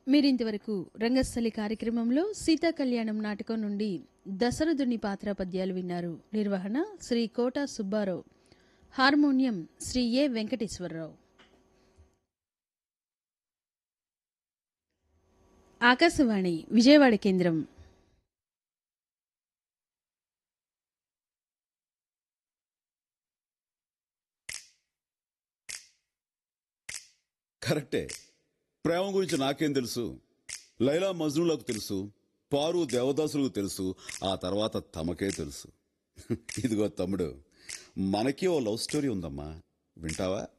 మీరింతవరకు రంగస్థలి కార్యక్రమంలో సీతా కళ్యాణం నాటకం నుండి దశరథుని పాత్ర పద్యాలు విన్నారు నిర్వహణ శ్రీ కోట సుబ్బారావు హార్మోనియం శ్రీ ఏ వెంకటేశ్వరరావు ఆకాశవాణి విజయవాడ కేంద్రం కరెక్టే ప్రేమ గురించి నాకేం తెలుసు లైలా మజ్నులకు తెలుసు పారు దేవదాసులకు తెలుసు ఆ తర్వాత తమకే తెలుసు ఇదిగో తమ్ముడు మనకి ఓ లవ్ స్టోరీ ఉందమ్మా వింటావా